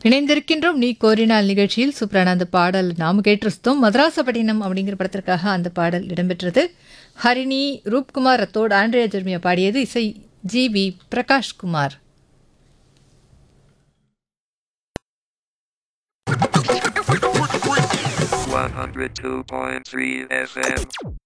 இணைந்திருக்கின்றோம் நீ கோரினால் நிகழ்ச்சியில் சூப்பரான பாடல் நாம் கேட்டிருந்தோம் மதராசப்பட்டினம் அப்படிங்கிற படத்திற்காக அந்த பாடல் இடம்பெற்றது ஹரிணி ரூப்குமார் ரத்தோட் ஆண்ட்ரியா ஜெர்மியா பாடியது இசை G V Prakashkumar One hundred two point three FM.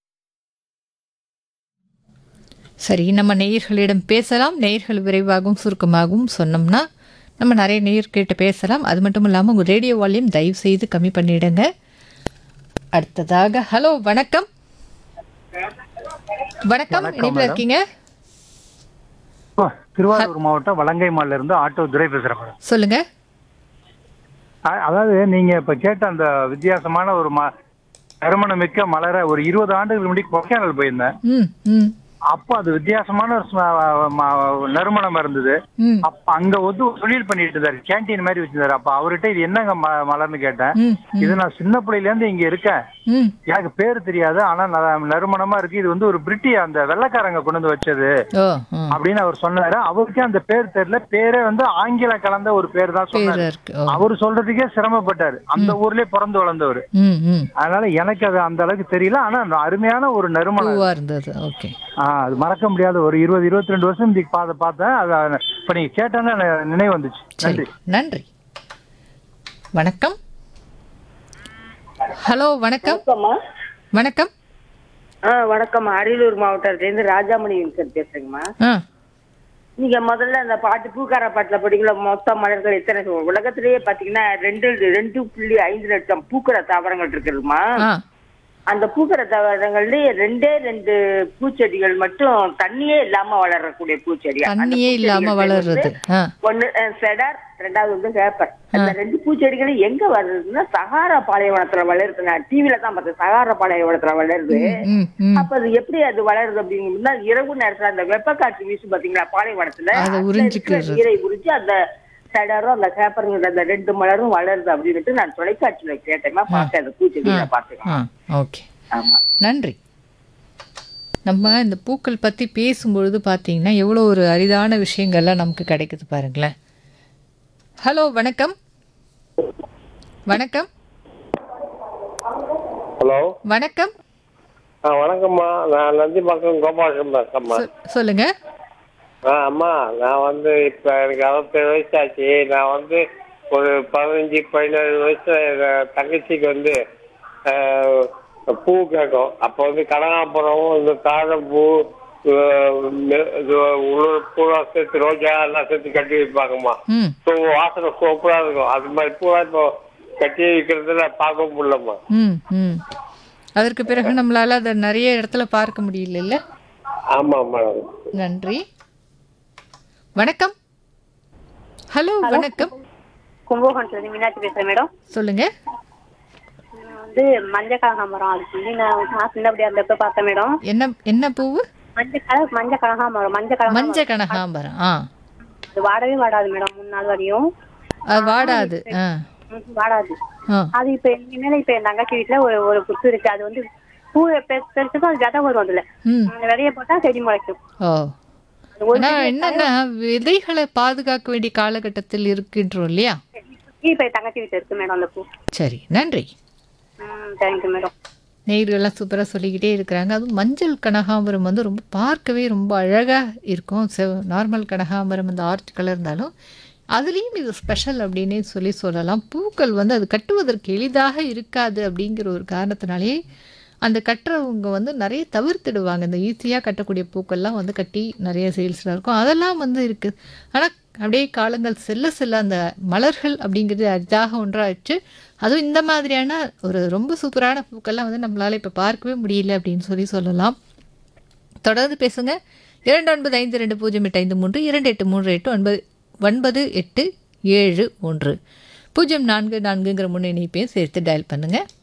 சரி நம்ம நேயர்களிடம் பேசலாம் நேயர்கள் விரைவாகவும் சுருக்கமாகவும் சொன்னோம்னா நம்ம நிறைய நேயர் கேட்டு பேசலாம் அது மட்டும் இல்லாமல் உங்கள் ரேடியோ வால்யூம் தயவு செய்து கம்மி பண்ணிடுங்க அடுத்ததாக ஹலோ வணக்கம் வணக்கம் இணைப்பில் இருக்கீங்க ஆ, திருவாரூர் மாவட்டம் வலங்கைமால்ல இருந்து ஆட்டோ துரை பேசுறேன் மேடம் சொல்லுங்க அ- அதாவது நீங்க இப்ப கேட்ட அந்த வித்தியாசமான ஒரு ம நறுமணம் மிக்க மலரை ஒரு இருபது ஆண்டுகளுக்கு முன்னாடி கொடைக்கானல் போயிருந்தேன் ம் ம் அப்போ அது வித்தியாசமான ஒரு ஸ்ம- ம- நறுமணம் இருந்தது ம் அப்ப அங்க வந்து ஒரு தொழில் பண்ணிட்டு இருந்தாரு கேண்டீன் மாதிரி வச்சிருந்தாரு அப்ப அவர்கிட்ட இது என்னங்க ம- மலர்னு கேட்டேன் ம் இது நான் சின்ன பிள்ளையில இருந்து இங்க இருக்கேன் ம் எனக்கு பேர் தெரியாது ஆனா ந- நறுமணமா இருக்கு இது வந்து ஒரு பிரிட்டி அந்த வெள்ளைக்காரங்க கொண்டு வந்து வச்சது ஓ ம் அப்படின்னு அவர் சொன்னாரு அவருக்கே அந்த பேர் தெரியல பேரே வந்து ஆங்கில கலந்த ஒரு பேர் தான் பேர் சொன்னாரு இருக்கு ஓ அவர் சொல்றதுக்கே சிரமப்பட்டாரு அந்த ஊர்லயே பிறந்து வளர்ந்தவர் ம் ம் அதனால எனக்கு அது அந்த அளவுக்கு தெரியல ஆனா அந்த அருமையான ஒரு நறுமணம் பூவாக இருந்தது ஓகே ஆ, அது மறக்க முடியாத ஒரு இருபது இருபத்தி ரெண்டு வருஷம் இதுக்கு பார்த்த பார்த்தேன் அது இப்ப நீங்க கேட்டோன்னு எனக்கு நினைவு வந்துச்சு சரி நன்றி நன்றி வணக்கம் ஹலோ வணக்கம் வணக்கம்மா வணக்கம் ஆ வணக்கம் அரியலூர் மாவட்டத்திலேருந்து ராஜாமணி சார் பேசுறேங்கம்மா ஆ நீங்க முதல்ல அந்த பாட்டு பூக்கார பாட்டுல படிக்கல மொத்த மலர்கள் எத்தனை சொல்லுவோம். உலகத்திலேயே பாத்தீங்கன்னா ரெண்டு ரெண்டு புள்ளி ஐந்து லட்சம் பூக்கிற தாவரங்கள் இருக்குதுமா ஆ அந்த பூக்கிற தாவரங்கள்லயே ரெண்டே ரெண்டு பூச்செடிகள் மட்டும் தண்ணியே இல்லாம வளரக்கூடிய பூச்செடி அந்த தண்ணியே இல்லாம பூச்செடிகள் வளர்றது வந்து ஆ ஒண்ணு அஹ், செடார் ரெண்டாவது வந்து வேப்பர் அந்த ரெண்டு பூச்செடிகளும் எங்க வளருதுன்னா சகாரா பாலைவனத்துல வளருது நான் டிவில தான் பார்த்தேன் சகாரா பாலைவனத்துல வளருது ம் ம் அப்ப அது எப்படி அது வளருது அப்படிங்கன்னா இரவு நேரத்துல அந்த வெப்பக்காற்று வீசு பாத்தீங்களா பாலைவனத்துல அதை அதுல உறிஞ்சிக்கிறது. இருக்கிற நீரை உறிஞ்சி அந்த சடரும் அந்த கேப்பருங்கிற அந்த ரெண்டு மலரும் வளருது அப்படின்ட்டு நான் தொலைக்காட்சியில கேட்டேமா பார்த்தேன் அந்த பூச்செடியில பாத்துக்கேன் ஆ ஓகே ஆமா நன்றி நம்ம இந்த பூக்கள் பற்றி பேசும்பொழுது பார்த்தீங்கன்னா எவ்வளோ ஒரு அரிதான விஷயங்கள்லாம் நமக்கு கிடைக்குது பாருங்களேன் ஹலோ வணக்கம் வணக்கம் ஹலோ வணக்கம் ஆ வணக்கம்மா நான் நந்திபாக்கம் கோபாலன் பேசுறேம்மா சொ- சொல்லுங்க ஆ அம்மா நான் வந்து இப்போ எனக்கு அறுபத்தேழு வயசாச்சு நான் வந்து ஒரு பதினஞ்சு பதினேழு வயசுல எங்க தங்கச்சிக்கு வந்து ஆ, பூ கேட்கும் அப்போ வந்து கனகாம்பரம் இந்த தாழம்பூ உள்ளூர் பூலாம் சேர்த்து ரோஜா எல்லாம் சேர்த்து கட்டி வைப்பாங்கம்மா ம் ஸோ வாசனை சூப்பராக இருக்கும் அது மாதிரி பூவா இப்போ கட்டி வைக்கிறதுல பார்க்க முடியலம்மா ம் ம் அதற்கு பிறகு நம்மளால அதை நிறைய இடத்துல பார்க்க முடியல ஆமாம் மேடம் நன்றி வணக்கம் ஹலோ வணக்கம் கும்பகோணத்துல மீனாட்சி பேசுறேன் மேடம் சொல்லுங்க நான் வந்து மஞ்சள் கனகாமரம் அது சொல்லி நான் நான் சின்னபடியா இருந்தப்ப பார்த்தேன் மேடம் என்ன என்ன பூவு மஞ்சள் கலர் மஞ்சள் கனகாமரம் மஞ்சள் கனகாமரம் மஞ்ச கனகாம்பரம் ஆ அது வாடவே வாடாது மேடம் மூணு நாள் வரையும் அது வாடாது ஆ ம், வாடாது ஆ அது இப்ப இனிமேல இப்ப என் தங்கச்சி வீட்டுல ஒரு ஒரு புத்து இருக்கு அது வந்து பூ பெருசுக்கும் அது விதை வரும் அதுல ம் அந்த விதைய போட்டா செடி முளைக்கும் ஓ அது ஒரு ஆனா என்னன்னா விதைகளை பாதுகாக்க வேண்டிய காலகட்டத்தில் இருக்கின்றோம் இல்லையா இப்ப என் தங்கச்சி வீட்டுல இருக்கு மேடம் அந்த பூ சரி நன்றி ம் தேங்க்யூ மேடம் நேயர்கள்லாம் சூப்பராக சொல்லிக்கிட்டே இருக்கிறாங்க அதுவும் மஞ்சள் கனகாம்பரம் வந்து ரொம்ப பார்க்கவே ரொம்ப அழகாக இருக்கும் செவ் நார்மல் கனகாம்பரம் அந்த ஆர்ட் கலர் இருந்தாலும் அதுலேயும் இது ஸ்பெஷல் அப்படின்னே சொல்லி சொல்லலாம் பூக்கள் வந்து அது கட்டுவதற்கு எளிதாக இருக்காது அப்படிங்கிற ஒரு காரணத்தினாலே அந்த கட்டுறவங்க வந்து நிறைய தவிர்த்திடுவாங்க இந்த ஈஸியாக கட்டக்கூடிய பூக்கள்லாம் வந்து கட்டி நிறைய சேல்ஸில் இருக்கும் அதெல்லாம் வந்து இருக்குது ஆனால் அப்படியே காலங்கள் செல்ல செல்ல அந்த மலர்கள் அப்படிங்கிறது அரிதாக ஒன்றாச்சு அதுவும் இந்த மாதிரியான ஒரு ரொம்ப சூப்பரான பூக்கள்லாம் வந்து நம்மளால் இப்போ பார்க்கவே முடியல அப்படின்னு சொல்லி சொல்லலாம் தொடர்ந்து பேசுங்க இரண்டு ஒன்பது ஐந்து ரெண்டு பூஜ்ஜியம் எட்டு ஐந்து மூன்று இரண்டு எட்டு மூன்று எட்டு ஒன்பது ஒன்பது எட்டு ஏழு ஒன்று பூஜ்ஜியம் நான்கு நான்குங்கிற முன் இணைப்பையும் சேர்த்து டயல் பண்ணுங்கள்